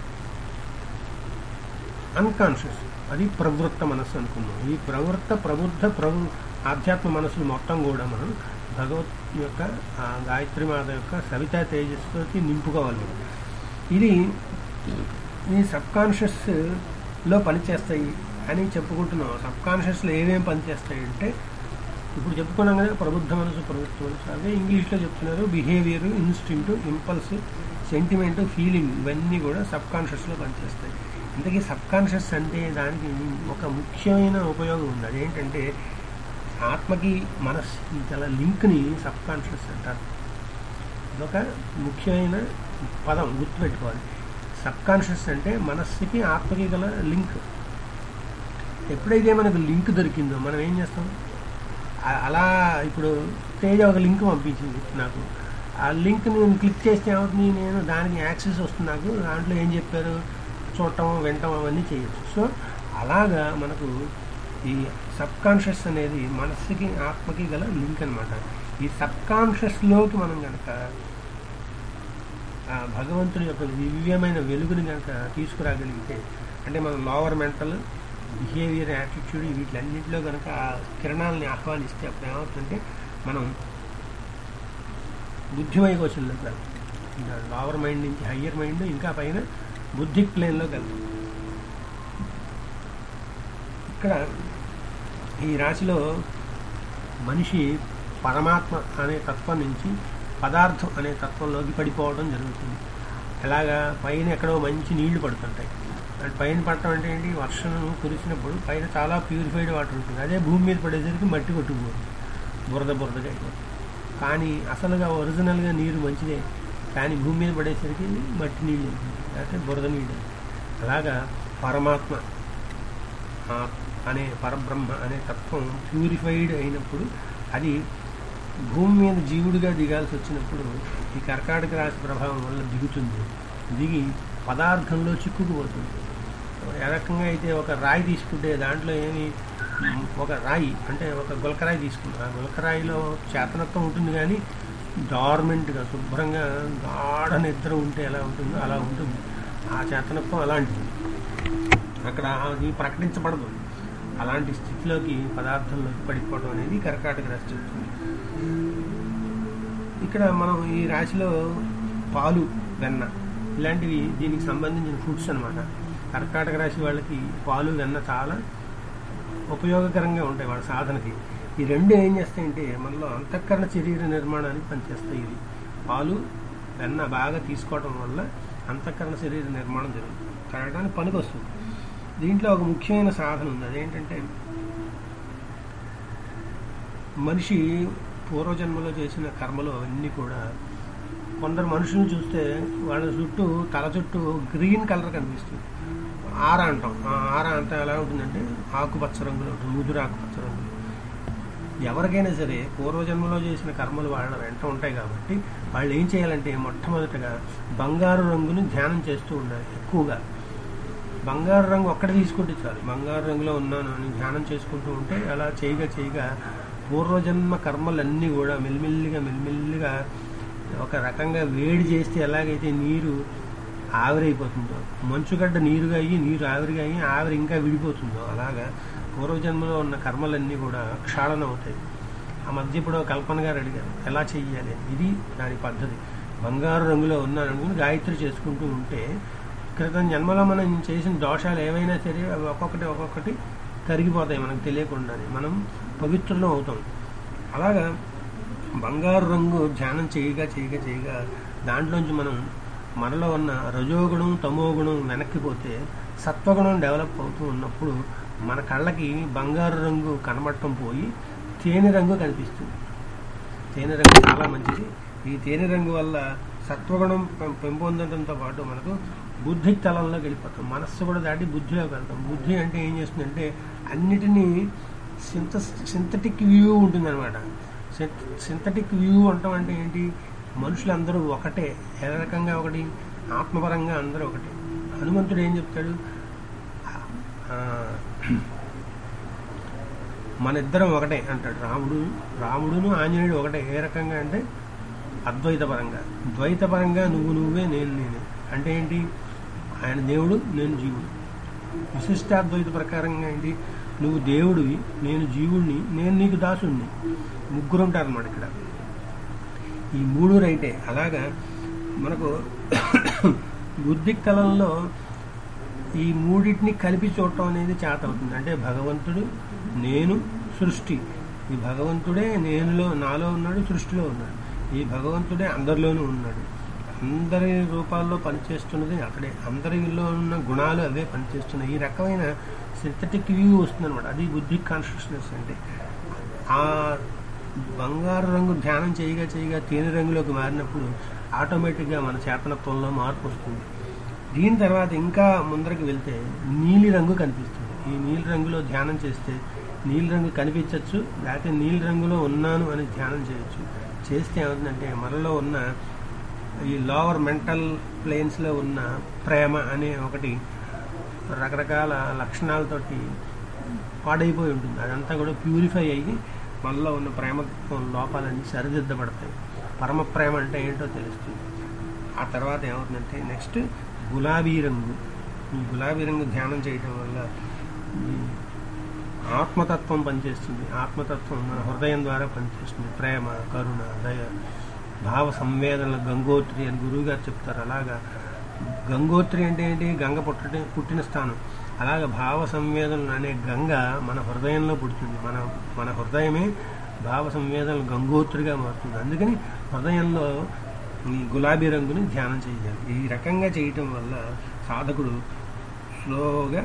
అన్కాన్షియస్ అది ప్రవృత్త మనస్సు అనుకుందాం ఈ ప్రవృత్త ప్రబుద్ధ ప్రభు ఆధ్యాత్మ మనస్సులు మొత్తం కూడా మనం భగవత్ యొక్క ఆ గాయత్రి మాత యొక్క సవితా తేజస్సుతో నింపుకోవాలి ఇది ఈ సబ్ కాన్షియస్లో పనిచేస్తాయి అని చెప్పుకుంటున్నాం సబ్ కాన్షియస్లో ఏమేమి పనిచేస్తాయి అంటే ఇప్పుడు చెప్పుకున్నాం కదా ప్రబుద్ధ మనసు ప్రవృత్తి మనసు అదే ఇంగ్లీష్లో చెప్తున్నారు behaviour instinct impulse sentiment feeling ఇవన్నీ కూడా సబ్ కాన్షియస్లో పనిచేస్తాయి ఇంతకీ సబ్ కాన్షియస్ అంటే దానికి ఒక ముఖ్యమైన ఉపయోగం ఉంది అదేంటంటే ఆత్మకి మనస్సుకి గల లింక్ని సబ్ కాన్షియస్ అంటారు ఇదొక ముఖ్యమైన పదం గుర్తుపెట్టుకోవాలి సబ్ కాన్షియస్ అంటే మనస్సుకి ఆత్మకి గల లింక్ ఎప్పుడైతే మనకు లింక్ దొరికిందో మనం ఏం చేస్తాం ఆ- అలా ఇప్పుడు తేజ ఒక లింక్ పంపించింది నాకు ఆ లింక్ నేను క్లిక్ చేస్తే ఏమవుతుంది నేను దానికి యాక్సెస్ వస్తుంది నాకు దాంట్లో ఏం చెప్పారు చూడటం వినటం అవన్నీ చేయొచ్చు సో అలాగా మనకు ఈ సబ్ కాన్షియస్ అనేది మనస్సుకి ఆత్మకి గల లింక్ అనమాట ఈ సబ్ కాన్షియస్లోకి మనం కనుక ఆ భగవంతుడి యొక్క దివ్యమైన వెలుగుని కనుక తీసుకురాగలిగితే అంటే మనం లోవర్ మెంటల్ బిహేవియర్ యాటిట్యూడ్ వీటిలన్నింటిలో కనుక ఆ కిరణాలని ఆహ్వానిస్తే అప్పుడు ఏమవుతుందంటే మనం బుద్ధిమయ కోశంలోకి వెళ్తాం ఇంకా లోవర్ మైండ్ నుంచి హయ్యర్ మైండ్ ఇంకా పైన బుద్ధిక్ ప్లేన్లోకి వెళ్తాం ఇక్కడ ఈ రాశిలో మనిషి పరమాత్మ అనే తత్వం నుంచి పదార్థం అనే తత్వంలోకి పడిపోవడం జరుగుతుంది ఎలాగా పైన ఎక్కడో మంచి నీళ్లు పడుతుంటాయి అంటే పైన పడటం అంటే ఏంటి వర్షం కురిసినప్పుడు పైన చాలా ప్యూరిఫైడ్ వాటర్ ఉంటుంది అదే భూమి మీద పడేసరికి మట్టి కొట్టుకుపోతుంది బురద బురదగా అయిపోతుంది కానీ అసలుగా ఒరిజినల్గా నీరు మంచిదే కానీ భూమి మీద పడేసరికి మట్టి నీళ్ళు ఉంటుంది లేకపోతే బురద నీళ్ళు అలాగా పరమాత్మ ఆ అనే పరబ్రహ్మ అనే తత్వం ప్యూరిఫైడ్ అయినప్పుడు అది భూమి మీద జీవుడిగా దిగాల్సి వచ్చినప్పుడు ఈ కర్కాటక రాశి ప్రభావం వల్ల దిగుతుంది దిగి పదార్థంలో చిక్కుకుపోతుంది ఏ రకంగా అయితే ఒక రాయి తీసుకుంటే దాంట్లో ఏమి మ్, ఒక రాయి అంటే ఒక గులకరాయి తీసుకుంటాం ఆ గులకరాయిలో చేతనత్వం ఉంటుంది కానీ డార్మెంట్గా శుభ్రంగా గాఢ నిద్ర ఉంటే ఎలా ఉంటుందో అలా ఉంటుంది ఆ చేతనత్వం అలాంటిది అక్కడ అది ప్రకటించబడదు అలాంటి స్థితిలోకి పదార్థంలోకి పడిపోవడం అనేది కర్కాటక రాశి చెప్తుంది ఇక్కడ మనం ఈ రాశిలో పాలు వెన్న ఇలాంటివి దీనికి సంబంధించిన ఫుడ్స్ అన్నమాట కర్కాటక రాశి వాళ్ళకి పాలు వెన్న చాలా ఉపయోగకరంగా ఉంటాయి వాళ్ళ సాధనకి ఈ రెండు ఏం చేస్తాయంటే మనలో అంతఃకరణ శరీర నిర్మాణానికి పనిచేస్తాయి ఇవి పాలు వెన్న బాగా తీసుకోవడం వల్ల అంతఃకరణ శరీర నిర్మాణం జరుగుతుంది కరగడానికి పనికి వస్తుంది దీంట్లో ఒక ముఖ్యమైన సాధన ఉంది అదేంటంటే మనిషి పూర్వజన్మలో చేసిన కర్మలు అవన్నీ కూడా కొందరు మనుషులను చూస్తే వాళ్ళ చుట్టూ తల చుట్టూ గ్రీన్ కలర్ కనిపిస్తుంది ఆర అంటాం ఆ ఆర అంతా ఎలా ఉంటుందంటే ఆకుపచ్చ రంగులో ఉంటుంది ముదురు ఆకుపచ్చ రంగులో ఎవరికైనా సరే పూర్వజన్మలో చేసిన కర్మలు వాళ్ళ వెంట ఉంటాయి కాబట్టి వాళ్ళు ఏం చేయాలంటే మొట్టమొదటగా బంగారు రంగుని ధ్యానం చేస్తూ ఉండాలి ఎక్కువగా బంగారు రంగు ఒక్కటి తీసుకుంటే చాలు బంగారు రంగులో ఉన్నాను అని ధ్యానం చేసుకుంటూ ఉంటే అలా చేయగా చేయగా పూర్వజన్మ కర్మలన్నీ కూడా మెల్లిమెల్లిగా మెల్లిమెల్లిగా ఒక రకంగా వేడి చేస్తే ఎలాగైతే నీరు ఆవిరైపోతుందో మంచుగడ్డ నీరుగా అయ్యి నీరు ఆవిరిగా అయ్యి ఆవిరి ఇంకా విడిపోతుందో అలాగా పూర్వజన్మలో ఉన్న కర్మలన్నీ కూడా క్షాళన అవుతాయి ఆ మధ్య ఇప్పుడు కల్పన గారు అడిగారు ఎలా చెయ్యాలి అని. ఇది దాని పద్ధతి బంగారు రంగులో ఉన్నాను అనుకుని గాయత్రి చేసుకుంటూ ఉంటే క్రితం జన్మలో మనం చేసిన దోషాలు ఏవైనా సరే అవి ఒక్కొక్కటి ఒక్కొక్కటి కరిగిపోతాయి మనకు తెలియకుండానే మనం పవిత్రులం అవుతాం అలాగా బంగారు రంగు ధ్యానం చేయగా చేయగా చేయగా దాంట్లోంచి మనం మనలో ఉన్న రజోగుణం తమోగుణం వెనక్కిపోతే సత్వగుణం డెవలప్ అవుతూ ఉన్నప్పుడు మన కళ్ళకి బంగారు రంగు కనబడటం పోయి తేనె రంగు కనిపిస్తుంది తేనె రంగు చాలా మంచిది ఈ తేనె రంగు వల్ల సత్వగుణం పెం- పెంపొందడంతో పాటు మనకు బుద్ధి తలంలోకి వెళ్ళిపోతాం మనస్సు కూడా దాటి బుద్ధిలోకి వెళ్తాం బుద్ధి అంటే ఏం చేస్తుందంటే అన్నిటినీ సింత సింథటిక్ వ్యూ ఉంటుందన్నమాట సింథటిక్ వ్యూ అంటాం అంటే ఏంటి మనుషులందరూ ఒకటే ఏ రకంగా ఒకటి ఆత్మపరంగా అందరూ ఒకటే హనుమంతుడు ఏం చెప్తాడు ఆ, మన ఇద్దరం ఒకటే అంటాడు రాముడు రాముడును ఆంజనేయుడు ఒకటే ఏ రకంగా అంటే అద్వైతపరంగా ద్వైతపరంగా నువ్వు నువ్వే నేను నేనే అంటే ఏంటి ఆయన దేవుడు నేను జీవుడు విశిష్టాద్వైత ప్రకారంగా ఏంటి నువ్వు దేవుడివి నేను జీవుడిని నేను నీకు దాసుడిని ముగ్గురు ఉంటారన్నమాట ఇక్కడ ఈ మూడు రైటే అలాగా మనకు బుద్ధి కళల్లో ఈ మూడింటిని కలిపి చూడటం అనేది చేత అవుతుంది అంటే భగవంతుడు నేను సృష్టి ఈ భగవంతుడే నేనులో నాలో ఉన్నాడు సృష్టిలో ఉన్నాడు ఈ భగవంతుడే అందరిలోనూ ఉన్నాడు అందరి రూపాల్లో పనిచేస్తున్నది అక్కడే అందరిలో ఉన్న గుణాలు అవే పనిచేస్తున్నాయి ఈ రకమైన సింథటిక్ వ్యూ వస్తుందన్నమాట అది బుద్ధి కాన్షియస్నెస్ అంటే ఆ బంగారు రంగు ధ్యానం చేయగా చేయగా తేనె రంగులోకి మారినప్పుడు ఆటోమేటిక్గా మన చేతనత్వంలో మార్పు వస్తుంది దీని తర్వాత ఇంకా ముందరికి వెళ్తే నీలి రంగు కనిపిస్తుంది ఈ నీలి రంగులో ధ్యానం చేస్తే నీలి రంగు కనిపించవచ్చు లేకపోతే నీలి రంగులో ఉన్నాను అని ధ్యానం చేయొచ్చు చేస్తే ఏమవుతుందంటే మనలో ఉన్న ఈ లోవర్ మెంటల్ ప్లేన్స్లో ఉన్న ప్రేమ అనే ఒకటి రకరకాల లక్షణాలతోటి పాడైపోయి ఉంటుంది అదంతా కూడా ప్యూరిఫై అయ్యి మనలో ఉన్న ప్రేమత్వం లోపాలన్నీ సరిదిద్దబడతాయి పరమ ప్రేమ అంటే ఏంటో తెలుస్తుంది ఆ తర్వాత ఏమవుతుందంటే నెక్స్ట్ గులాబీ రంగు ఈ గులాబీ రంగు ధ్యానం చేయటం వల్ల ఈ ఆత్మతత్వం పనిచేస్తుంది ఆత్మతత్వం మన హృదయం ద్వారా పనిచేస్తుంది ప్రేమ కరుణ దయ భావ సంవేదనల గంగోత్రి అని గురువుగారు చెప్తారు అలాగా గంగోత్రి అంటే ఏంటి గంగ పుట్టటి పుట్టిన స్థానం అలాగే భావ సంవేదనలు అనే గంగ మన హృదయంలో పుడుతుంది మన మన హృదయమే భావ సంవేదనలు గంగోత్రిగా మారుతుంది అందుకని హృదయంలో ఈ గులాబీ రంగుని ధ్యానం చేయాలి ఈ రకంగా చేయటం వల్ల సాధకుడు స్లోగా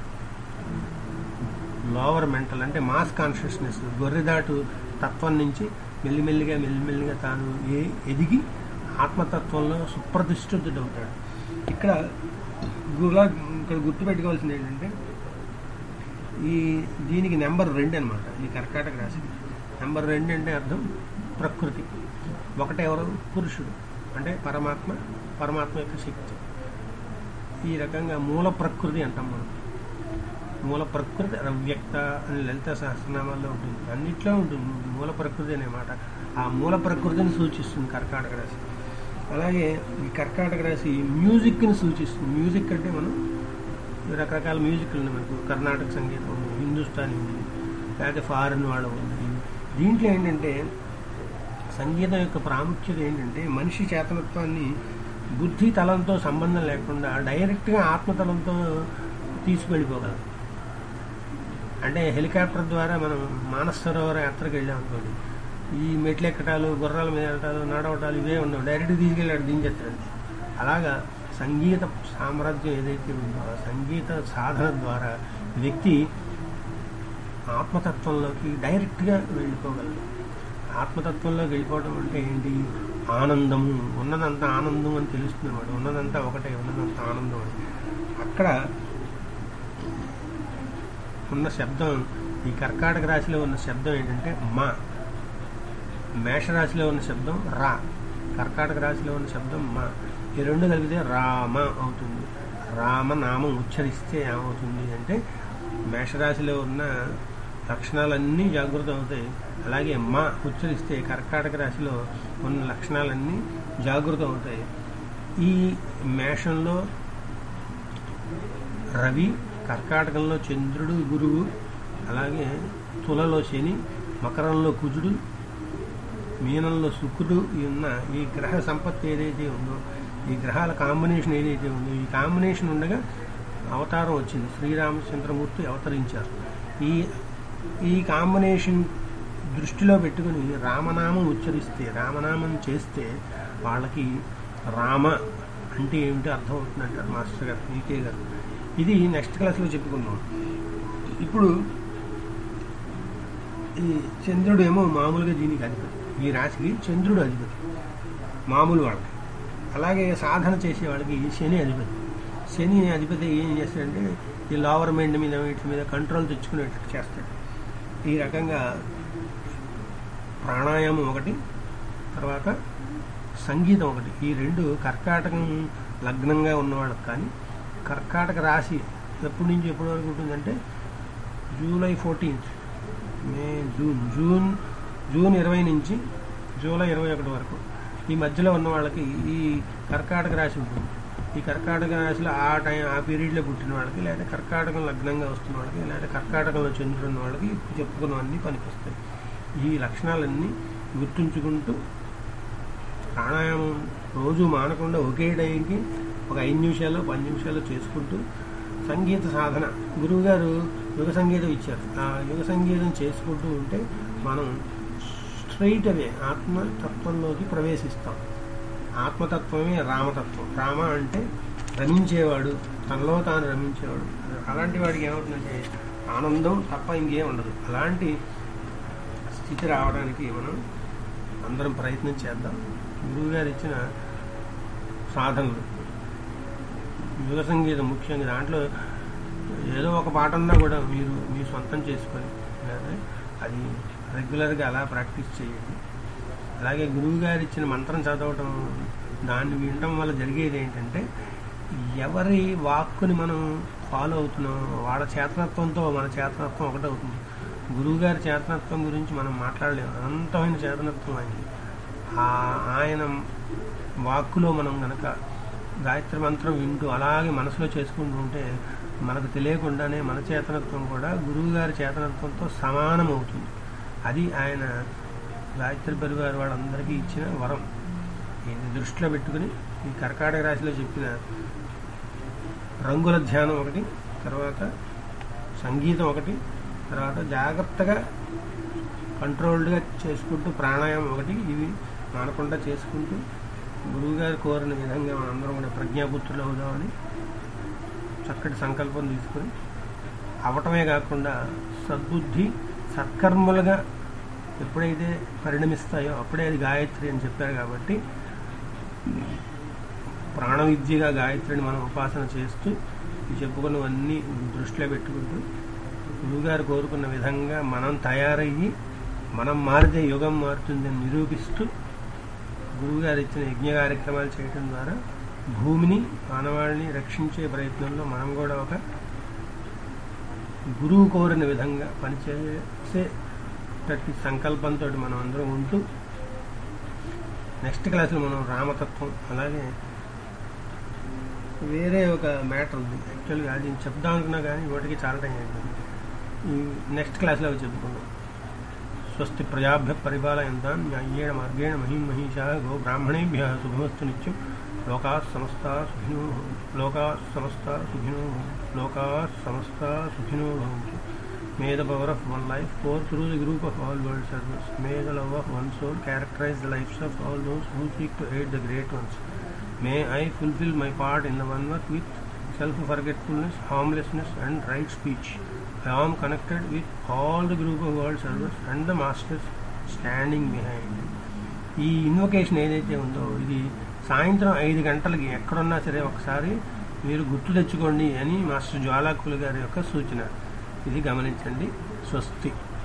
లోవర్ మెంటల్ అంటే మాస్ కాన్షియస్నెస్ గొర్రెదాటు తత్వం నుంచి మెల్లిమెల్లిగా మెల్లిమెల్లిగా తాను ఏ ఎదిగి ఆత్మతత్వంలో సుప్రతిష్ఠితుడవుతాడు ఇక్కడ గులా ఇక్కడ గుర్తుపెట్టుకోవాల్సింది ఏంటంటే ఈ దీనికి నెంబర్ రెండు అనమాట ఈ కర్కాటక రాశికి నెంబర్ రెండు అంటే అర్థం ప్రకృతి ఒకటి ఎవరు పురుషుడు అంటే పరమాత్మ పరమాత్మ యొక్క శక్తి ఈ రకంగా మూల ప్రకృతి అంటాం మనం మూల ప్రకృతి అవ్యక్త అని లలిత సహస్రనామాల్లో ఉంటుంది అన్నిట్లో ఉంటుంది మూల ప్రకృతి అనే మాట ఆ మూల ప్రకృతిని సూచిస్తుంది కర్కాటక రాశి అలాగే ఈ కర్కాటక రాశి మ్యూజిక్ని సూచిస్తుంది మ్యూజిక్ అంటే మనం రకరకాల మ్యూజిక్లు ఉన్నాయి మనకు కర్ణాటక సంగీతం ఉంది హిందుస్థానీ ఉంది లేకపోతే ఫారెన్ వాళ్ళ ఉంది దీంట్లో ఏంటంటే సంగీతం యొక్క ప్రాముఖ్యత ఏంటంటే మనిషి చేతనత్వాన్ని బుద్ధి తలంతో సంబంధం లేకుండా డైరెక్ట్గా ఆత్మతలంతో తీసుకెళ్ళిపోగలం అంటే హెలికాప్టర్ ద్వారా మనం మానస సరోవర యాత్రకు వెళ్ళాం అనుకోండి ఈ మెట్లు ఎక్కటాలు గుర్రాల మీద వెళ్ళటాలు నడవటాలు ఇవే ఉండవు డైరెక్ట్ తీసుకెళ్ళాడు దించేస్తాడు అలాగా సంగీత సామ్రాజ్యం ఏదైతే ఉందో ఆ సంగీత సాధన ద్వారా వ్యక్తి ఆత్మతత్వంలోకి డైరెక్ట్గా వెళ్ళిపోగలడు ఆత్మతత్వంలోకి వెళ్ళిపోవడం అంటే ఏంటి ఆనందము ఉన్నదంతా ఆనందం అని తెలుస్తుంది అనమాట ఉన్నదంతా ఒకటే ఉన్నదంతా ఆనందం అని అక్కడ ఉన్న శబ్దం ఈ కర్కాటక రాశిలో ఉన్న శబ్దం ఏంటంటే మా మేషరాశిలో ఉన్న శబ్దం రా కర్కాటక రాశిలో ఉన్న శబ్దం మా ఈ రెండు కలిపితే రామ అవుతుంది రామనామం ఉచ్చరిస్తే ఏమవుతుంది అంటే మేషరాశిలో ఉన్న లక్షణాలన్నీ జాగృతం అవుతాయి అలాగే మా ఉచ్చరిస్తే కర్కాటక రాశిలో ఉన్న లక్షణాలన్నీ జాగృతం అవుతాయి ఈ మేషంలో రవి కర్కాటకంలో చంద్రుడు గురువు అలాగే తులలో శని మకరంలో కుజుడు మీనంలో శుక్రుడు ఈ ఉన్న ఈ గ్రహ సంపత్తి ఏదైతే ఉందో ఈ గ్రహాల కాంబినేషన్ ఏదైతే ఉందో ఈ కాంబినేషన్ ఉండగా అవతారం వచ్చింది శ్రీరామచంద్రమూర్తి అవతరించారు ఈ ఈ కాంబినేషన్ దృష్టిలో పెట్టుకుని రామనామం ఉచ్చరిస్తే రామనామం చేస్తే వాళ్ళకి రామ అంటే ఏమిటి అర్థం అవుతుంది అంటారు మాస్టర్ గారు ఈకే గారు ఇది నెక్స్ట్ క్లాస్లో చెప్పుకుందాం ఇప్పుడు ఈ చంద్రుడు ఏమో మామూలుగా దీనికి అధిపతి ఈ రాశికి చంద్రుడు అధిపతి మామూలు వాళ్ళకి అలాగే సాధన చేసే వాళ్ళకి శని అధిపతి శని అధిపతి ఏం చేస్తాడంటే ఈ లోవర్ మైండ్ మీద వీటి మీద కంట్రోల్ తెచ్చుకునేటట్టు చేస్తాడు ఈ రకంగా ప్రాణాయామం ఒకటి తర్వాత సంగీతం ఒకటి ఈ రెండు కర్కాటకం లగ్నంగా ఉన్నవాళ్ళకి కానీ కర్కాటక రాశి ఎప్పటి నుంచి ఎప్పటి వరకు ఉంటుందంటే July fourteenth May June June June ఇరవై నుంచి జూలై ఇరవై ఒకటి వరకు ఈ మధ్యలో ఉన్న వాళ్ళకి ఈ కర్కాటక రాశి ఉంటుంది ఈ కర్కాటక రాశిలో ఆ టైం ఆ పీరియడ్లో పుట్టిన వాళ్ళకి లేదా కర్కాటకం లగ్నంగా వస్తున్న వాళ్ళకి లేదా కర్కాటకంలో చంద్రుడు ఉన్న వాళ్ళకి ఇప్పుడు చెప్పుకున్నవన్నీ పనికొస్తాయి ఈ లక్షణాలన్నీ గుర్తుంచుకుంటూ ప్రాణాయామం రోజు మానకుండా ఒకే టైంకి ఒక ఐదు నిమిషాలు పది నిమిషాలు చేసుకుంటూ సంగీత సాధన గురువుగారు యుగ సంగీతం ఇచ్చారు ఆ యుగ సంగీతం చేసుకుంటూ ఉంటే మనం స్ట్రైట్ అవే ఆత్మతత్వంలోకి ప్రవేశిస్తాం ఆత్మతత్వమే రామతత్వం రామ అంటే రమించేవాడు తనలో తాను రమించేవాడు అలాంటి వాడికి ఏమవుతుందంటే ఆనందం తప్ప ఇంకేం ఉండదు అలాంటి స్థితి రావడానికి మనం అందరం ప్రయత్నం చేద్దాం గురువుగారు ఇచ్చిన సాధనలు యుగ సంగీతం ముఖ్యంగా దాంట్లో ఏదో ఒక పాట ఉన్నా కూడా మీరు మీ సొంతం చేసుకొని లేదా అది రెగ్యులర్గా అలా ప్రాక్టీస్ చేయండి అలాగే గురువు గారు ఇచ్చిన మంత్రం చదవటం దాన్ని వినటం వల్ల జరిగేది ఏంటంటే ఎవరి వాక్కుని మనం ఫాలో అవుతున్నాం వాళ్ళ చేతనత్వంతో మన చేతనత్వం ఒకటవుతుంది గురువుగారి చేతనత్వం గురించి మనం మాట్లాడలేము అనంతమైన చేతనత్వం ఆయనది ఆ ఆయన వాక్కులో మనం గనక గాయత్రి మంత్రం వింటూ అలాగే మనసులో చేసుకుంటూ ఉంటే మనకు తెలియకుండానే మన చేతనత్వం కూడా గురువుగారి చేతనత్వంతో సమానం అవుతుంది అది ఆయన గాయత్రి పరివార్ వాళ్ళందరికీ ఇచ్చిన వరం ఇది దృష్టిలో పెట్టుకుని ఈ కర్కాటక రాశిలో చెప్పిన రంగుల ధ్యానం ఒకటి తర్వాత సంగీతం ఒకటి తర్వాత జాగ్రత్తగా కంట్రోల్డ్గా చేసుకుంటూ ప్రాణాయామం ఒకటి ఇవి మానకుండా చేసుకుంటూ గురువుగారు కోరిన విధంగా మనందరం కూడా ప్రజ్ఞాపుత్రులు అవుదామని చక్కటి సంకల్పం తీసుకొని అవటమే కాకుండా సద్బుద్ధి సత్కర్మలుగా ఎప్పుడైతే పరిణమిస్తాయో అప్పుడే అది గాయత్రి అని చెప్పారు కాబట్టి ప్రాణ విద్యగా గాయత్రిని మనం ఉపాసన చేస్తూ ఈ చెప్పుకున్నవన్నీ దృష్టిలో పెట్టుకుంటూ గురువుగారు కోరుకున్న విధంగా మనం తయారయ్యి మనం మారితే యుగం మారుతుందని నిరూపిస్తూ గురువుగారు ఇచ్చిన యజ్ఞ కార్యక్రమాలు చేయడం ద్వారా భూమిని మానవాళిని రక్షించే ప్రయత్నంలో మనం కూడా ఒక గురువు కోరిన విధంగా పనిచేసేటట్టి సంకల్పంతో మనం అందరం ఉంటూ నెక్స్ట్ క్లాస్లో మనం రామతత్వం అలాగే వేరే ఒక మ్యాటర్ ఉంది యాక్చువల్గా అది నేను చెప్దాం అనుకున్నా కానీ వాటికి చాలా టైం అయిపోయింది ఈ నెక్స్ట్ క్లాస్లో అవి చెప్పుకుందాం స్వస్తి ప్రజాభ్య పరిపాలయంతాన్ న్యాయేణ మార్గేణ మహిం మహిషా గో బ్రాహ్మణేభ్య శుభమస్తు నిత్యం లోకా సమస్త సుఖినో భవంతు లోకా సమస్త సుఖినో భవంతు లోకా సమస్త సుఖినో భవంతు May the power of one life pour through the group of all world servants. May the love of one soul characterize the lives of all those who seek to aid the great ones. May I fulfill my part in the one work with self-forgetfulness, harmlessness and right speech. I am connected with all the group of world servants and the masters standing behind. ఈ invocation ఏదైతే ఉందో ఇది సాయంత్రం ఐదు గంటలకి ఎక్కడున్నా సరే ఒకసారి మీరు గుర్తు తెచ్చుకోండి అని మాస్టర్ జ్వాలాకులు గారి యొక్క సూచన ఇది గమనించండి స్వస్తి